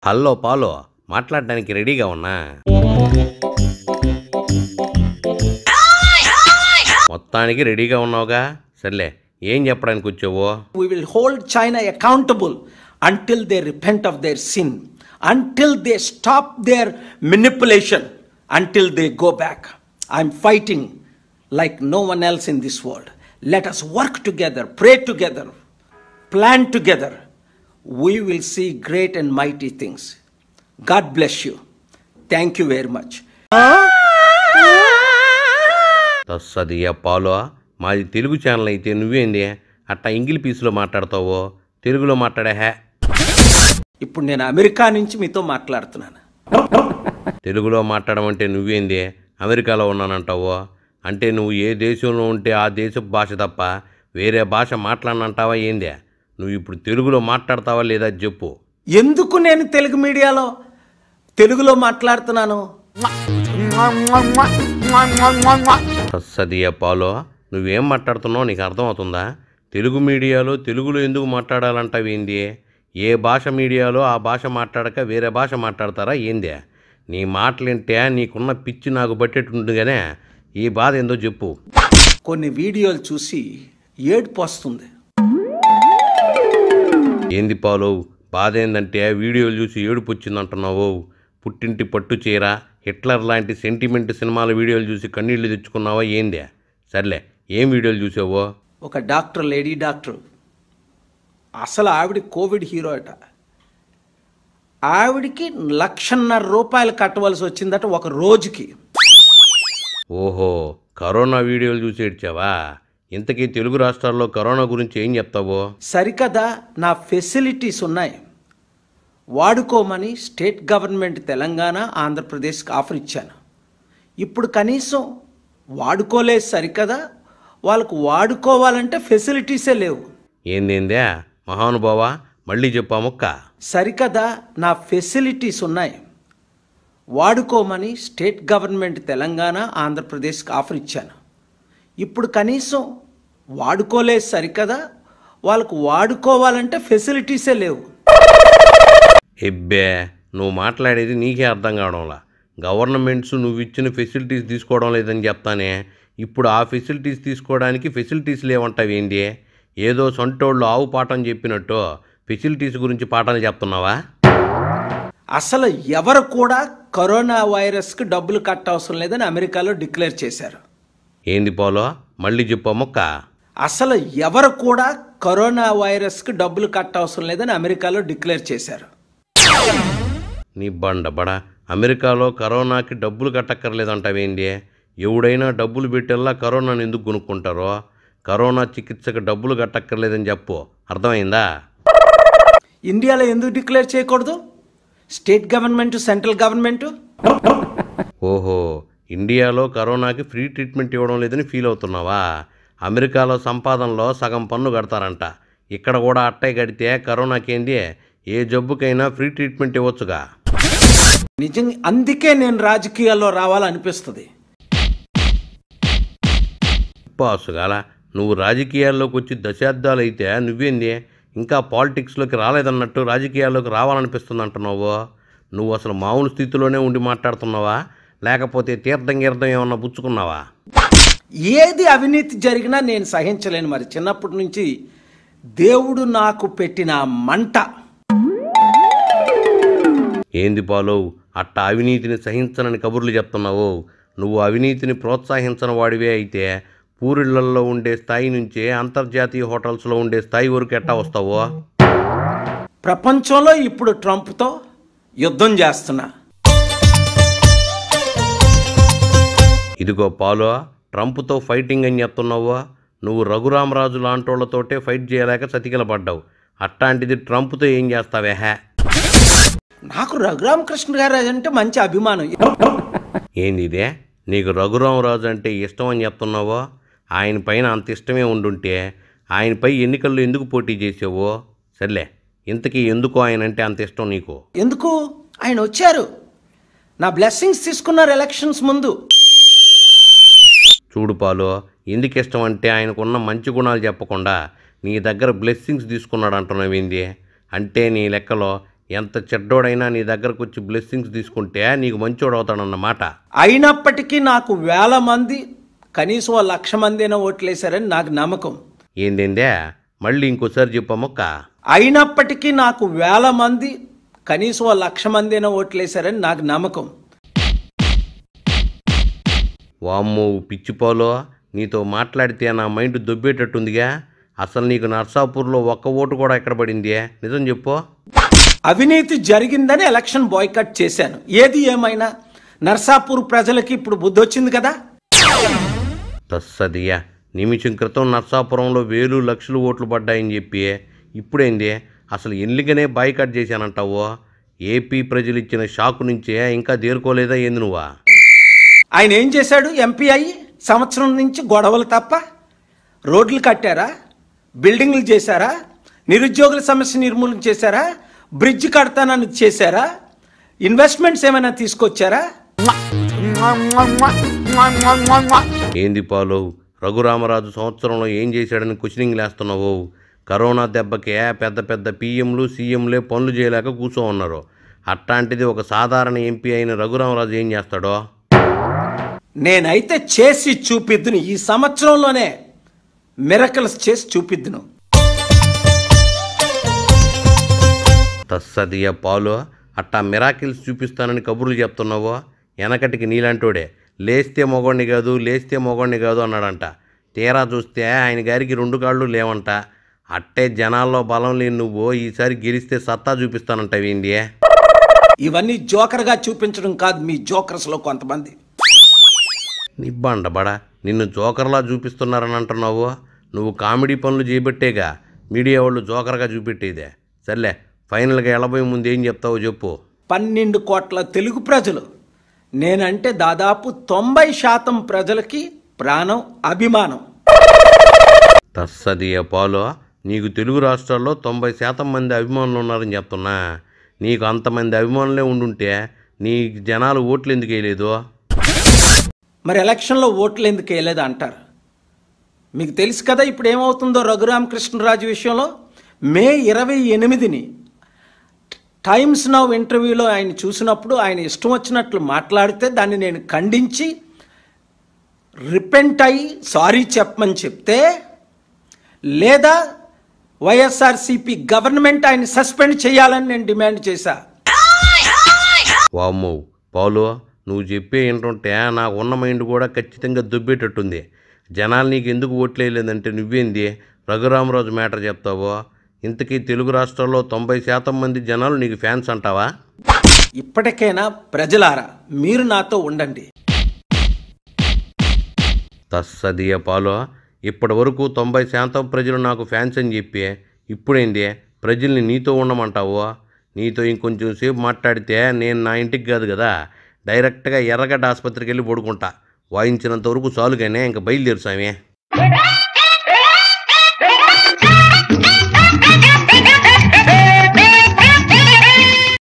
Hello పాలో మాట్లాడడానికి రెడీగా ఉన్నా మొత్తానికి రెడీగా ఉన్నావుగా సర్లే ఏం చెప్పడానికి వచ్చావో We will hold China accountable until they repent of their sin, until they stop their manipulation, until they go back. I'm fighting like no one else in this world. Let us work together, pray together, plan together. We will see great and mighty things. God bless you. Thank you very much. తస్సదియ పాలో మాది Telugu channel అయితే నువ్వేంది అట్టా ఇంగిలి పీసులో మాట్లాడతావో తెలుగులో మాట్లాడే హే ఇప్పుడు నేను America నుంచి మీతో మాట్లాడుతున్నాను తెలుగులో మాట్లాడడం అంటే నువ్వేంది అమెరికాలో ఉన్నానంటావో అంటే నువ్వు ఏ దేశంలో ఉంటే ఆ దేశపు భాష తప్ప వేరే భాష మాట్లాడనంటావా ఏందే నువ్వు ఇప్పుడు తెలుగులో మాట్లాడతావా లేదా చెప్పు ఎందుకు నేను తెలుగు మీడియాలో తెలుగులో మాట్లాడుతున్నాను సదియ పాలో నువ్వేం మాట్లాడుతున్నావు నీకు అర్థమవుతుందా తెలుగు మీడియాలో తెలుగులో ఎందుకు మాట్లాడాలంటావు ఏంది ఏ భాష మీడియాలో ఆ భాష మాట్లాడక వేరే భాష మాట్లాడతారా ఏందే నీ మాటలింటే నీకున్న పిచ్చి నాకు పట్టేటుండగానే ఈ బాధ ఏందో చెప్పు కొన్ని వీడియోలు చూసి ఏడుపు వస్తుంది ఏంది పాలు బాధ ఏందంటే వీడియోలు చూసి ఏడుపు వచ్చిందంటున్నావు పుట్టింటి పట్టు చీర హిట్లర్ లాంటి సెంటిమెంట్ సినిమాల వీడియోలు చూసి కన్నీళ్లు తెచ్చుకున్నావా ఏందే సర్లే ఏం వీడియోలు చూసావో ఒక డాక్టర్ లేడీ డాక్టర్ అసలు ఆవిడ కోవిడ్ హీరో అట ఆవిడికి లక్షన్నర రూపాయలు కట్టవలసి వచ్చిందట ఒక రోజుకి ఓహో కరోనా వీడియోలు చూసి ఏడ్చావా ఇంతకీ తెలుగు రాష్ట్రాల్లో కరోనా గురించి ఏం చెప్తావో సరికదా నా ఫెసిలిటీస్ ఉన్నాయి వాడుకోమని స్టేట్ గవర్నమెంట్ తెలంగాణ ఆంధ్రప్రదేశ్కి ఆఫర్ ఇచ్చాను ఇప్పుడు కనీసం వాడుకోలేదు సరికదా వాళ్ళకు వాడుకోవాలంటే ఫెసిలిటీసే లేవు ఏందేందే మహానుభావా మళ్ళీ చెప్పా ముక్క సరికదా నా ఫెసిలిటీస్ ఉన్నాయి వాడుకోమని స్టేట్ గవర్నమెంట్ తెలంగాణ ఆంధ్రప్రదేశ్కి ఆఫర్ ఇచ్చాను ఇప్పుడు కనీసం వాడుకోలేదు సరికదా వాళ్ళకు వాడుకోవాలంటే ఫెసిలిటీసే లేవు హెబ్బే నువ్వు మాట్లాడేది నీకే అర్థం కావడంలా గవర్నమెంట్స్ నువ్వు ఇచ్చిన ఫెసిలిటీస్ తీసుకోవడం లేదని చెప్తానే ఇప్పుడు ఆ ఫెసిలిటీస్ తీసుకోవడానికి ఫెసిలిటీస్ లేవంటావు ఏంది ఏదో సొంటోళ్ళు ఆవు పాఠం చెప్పినట్టు ఫెసిలిటీస్ గురించి పాఠాలు చెప్తున్నావా అసలు ఎవరు కూడా కరోనా వైరస్కి డబ్బులు కట్టవసరం లేదని అమెరికాలో డిక్లేర్ చేశారు ఏంది పోలో మళ్ళీ చెప్పా మొక్క అసలు ఎవరు కూడా కరోనా వైరస్కి డబ్బులు కట్టవసరం లేదని అమెరికాలో డిక్లేర్ చేశారు నీ బండ బడ అమెరికాలో కరోనాకి డబ్బులు కట్టక్కర్లేదంటావేంది ఎవడైనా డబ్బులు పెట్టేలా కరోనాను ఎందుకు కొనుక్కుంటారో కరోనా చికిత్సకు డబ్బులు కట్టక్కర్లేదని చెప్పు అర్థమైందా ఇండియాలో ఎందుకు డిక్లేర్ చేయకూడదు స్టేట్ గవర్నమెంట్ సెంట్రల్ గవర్నమెంట్ ఓహో ఇండియాలో కరోనాకి ఫ్రీ ట్రీట్మెంట్ ఇవ్వడం లేదని ఫీల్ అవుతున్నావా అమెరికాలో సంపాదనలో సగం పన్ను కడతారంట ఇక్కడ కూడా అట్టే కడితే కరోనాకేంది ఏ జబ్బుకైనా ఫ్రీ ట్రీట్మెంట్ ఇవ్వచ్చుగా నిజంగా అందుకే నేను రాజకీయాల్లో రావాలనిపిస్తుంది పాసుగాల నువ్వు రాజకీయాల్లోకి వచ్చి దశాబ్దాలు అయితే నువ్వేంది ఇంకా పాలిటిక్స్లోకి రాలేదన్నట్టు రాజకీయాల్లోకి రావాలనిపిస్తుంది అంటున్నావు నువ్వు అసలు మామూలు స్థితిలోనే ఉండి మాట్లాడుతున్నావా లేకపోతే తీర్థం గీర్థం ఏమన్నా పుచ్చుకున్నావా ఏది అవినీతి జరిగినా నేను సహించలేను మరి చిన్నప్పటి నుంచి దేవుడు నాకు పెట్టిన ఆ మంట ఏంది పాలు అట్ట అవినీతిని సహించనని కబుర్లు చెప్తున్నావు నువ్వు అవినీతిని ప్రోత్సహించని వాడివే అయితే పూరిళ్లల్లో ఉండే స్థాయి నుంచే అంతర్జాతీయ హోటల్స్లో ఉండే స్థాయి వరకు ఎట్టా వస్తావో ప్రపంచంలో ఇప్పుడు ట్రంప్తో యుద్ధం చేస్తున్నా ఇదిగో పాలో ట్రంప్తో ఫైటింగ్ అని చెప్తున్నావు నువ్వు రఘురామరాజు లాంటోళ్లతోటే ఫైట్ చేయలేక చతికిలపడ్డావు అట్లాంటిది ట్రంప్తో ఏం చేస్తావే హే నాకు రఘురామకృష్ణ గారు అంటే మంచి అభిమానం ఏంది ఇదే నీకు రఘురామరాజు అంటే ఇష్టం అని చెప్తున్నావో ఆయన పైన అంత ఇష్టమే ఉండుంటే ఆయనపై ఎన్నికల్లో ఎందుకు పోటీ చేసావో సర్లే ఇంతకీ ఎందుకు ఆయన అంటే అంత ఇష్టం నీకు ఎందుకు ఆయన వచ్చారు నా బ్లెస్సింగ్స్ తీసుకున్నారు ఎలక్షన్స్ ముందు చూడు పాలు ఎందుకు ఇష్టం అంటే ఆయనకున్న మంచి గుణాలు చెప్పకుండా నీ దగ్గర బ్లెస్సింగ్స్ తీసుకున్నాడు అంటున్నావు ఏంది అంటే నీ లెక్కలో ఎంత చెడ్డోడైనా నీ దగ్గరకు వచ్చి బ్లెస్సింగ్స్ తీసుకుంటే నీకు మంచోడు అవుతాడన్నమాట అయినప్పటికీ నాకు వేల మంది కనీసం ఓ లక్ష మంది అయినా ఓట్లేశారని నాకు నమ్మకం ఏందేందే మళ్ళీ ఇంకోసారి చెప్పమ్మక్క అయినప్పటికీ నాకు వేల మంది కనీసం ఓ లక్ష మంది అయినా ఓట్లేశారని నాకు నమ్మకం వామ్మో పిచ్చిపోలో నీతో మాట్లాడితే నా మైండ్ దొబ్బేటట్టుందిగా అసలు నీకు నర్సాపూర్లో ఒక్క ఓటు కూడా ఎక్కడ పడింది నిజం చెప్పు అవినీతి జరిగిందని ఎలక్షన్ బాయ్కట్ చేశాను ఏది ఏమైనా నర్సాపూర్ ప్రజలకి ఇప్పుడు బుద్ధి వచ్చింది కదా తస్సదియా నిమిషం క్రితం నర్సాపురంలో వేలు లక్షలు ఓట్లు పడ్డాయని చెప్పి ఇప్పుడేంది అసలు ఎన్నికనే బాయ్కట్ చేశానంటావో ఏపీ ప్రజలు ఇచ్చిన షాకు నుంచే ఇంకా దేరుకోలేదా ఏంది నువ్వా ఆయన ఏం చేశాడు ఎంపీ అయ్యి సంవత్సరం నుంచి గొడవలు తప్ప రోడ్లు కట్టారా బిల్డింగ్లు చేశారా నిరుద్యోగుల సమస్య నిర్మూలన చేశారా బ్రిడ్జ్ కడతానని చేశారా ఇన్వెస్ట్మెంట్స్ ఏమైనా తీసుకొచ్చారా ఏంది పాలు రఘురామరాజు సంవత్సరంలో ఏం చేశాడని క్వశ్చనింగ్ లేస్తున్నావు కరోనా దెబ్బకే పెద్ద పెద్ద పీఎంలు సీఎంలే పనులు చేయలేక కూర్చో ఉన్నారు అట్లాంటిది ఒక సాధారణ ఎంపీ అయిన రఘురామరాజు ఏం చేస్తాడో నేనైతే చేసి చూపిద్దును ఈ సంవత్సరంలోనే మిరకల్స్ చేసి చూపిద్దును తస్సదియ పాలు అట్టా మిరాకిల్స్ చూపిస్తానని కబుర్లు చెప్తున్నావు వెనకటికి నీలాంటోడే లేస్తే మొగోడిని కాదు లేస్తే మొగోడిని కాదు అన్నాడంట తీరా చూస్తే ఆయన గారికి రెండు కాళ్ళు లేవంట అట్టే జనాల్లో బలం లేని నువ్వు ఈసారి గెలిస్తే సత్తా చూపిస్తానంటావేంది ఇవన్నీ జోకర్గా చూపించడం కాదు మీ జోకర్స్లో కొంతమంది నిబ్బండబడా నిన్ను జోకర్లా చూపిస్తున్నారని అంటున్నావు నువ్వు కామెడీ పనులు చేయబట్టేగా మీడియా వాళ్ళు జోకర్గా చూపెట్టేదే సర్లే ఫైనల్గా వెళ్ళబోయే ముందు ఏం చెప్తావో చెప్పు పన్నెండు కోట్ల తెలుగు ప్రజలు నేనంటే దాదాపు తొంభై శాతం ప్రజలకి ప్రాణం అభిమానం తస్సదియ పాలు నీకు తెలుగు రాష్ట్రాల్లో తొంభై శాతం మంది అభిమానులు ఉన్నారని చెప్తున్నా నీకు అంతమంది అభిమానులే ఉండుంటే నీ జనాలు ఓట్లు ఎందుకు వేయలేదు మరి ఎలక్షన్లో ఓట్లు ఎందుకు వేయలేదు అంటారు మీకు తెలుసు కదా ఇప్పుడు ఏమవుతుందో రఘురామకృష్ణరాజు విషయంలో మే ఇరవై ఎనిమిదిని టైమ్స్ నౌ ఇంటర్వ్యూలో ఆయన చూసినప్పుడు ఆయన ఇష్టం వచ్చినట్లు మాట్లాడితే దాన్ని నేను ఖండించి రిపెంట్ అయ్యి సారీ చెప్పమని చెప్తే లేదా వైఎస్ఆర్సిపి గవర్నమెంట్ ఆయన సస్పెండ్ చేయాలని నేను డిమాండ్ చేశా వామ్మో పాలు నువ్వు చెప్పే ఏంటంటే నాకు ఉన్న మైండ్ కూడా ఖచ్చితంగా దుబ్బేటట్టుంది జనాలు నీకు ఎందుకు ఓట్లేయలేదంటే నువ్వేంది రఘురామరాజు మ్యాటర్ చెప్తావో ఇంతకీ తెలుగు రాష్ట్రాల్లో తొంభై శాతం మంది జనాలు నీకు ఫ్యాన్స్ అంటావా ఇప్పటికైనా ప్రజలారా మీరు నాతో ఉండండి తస్సదియ పాలో ఇప్పటి వరకు తొంభై శాతం ప్రజలు నాకు ఫ్యాన్స్ అని చెప్పి ఇప్పుడేంది ప్రజల్ని నీతో ఉండమంటావు నీతో ఇంకొంచెం సేపు మాట్లాడితే నేను నా ఇంటికి కాదు కదా డైరెక్ట్గా ఎర్రగడ్డ ఆసుపత్రికి వెళ్ళి పడుకుంటా వాయించినంత వరకు చాలు కానీ ఇంకా బయలుదేరు స్వామి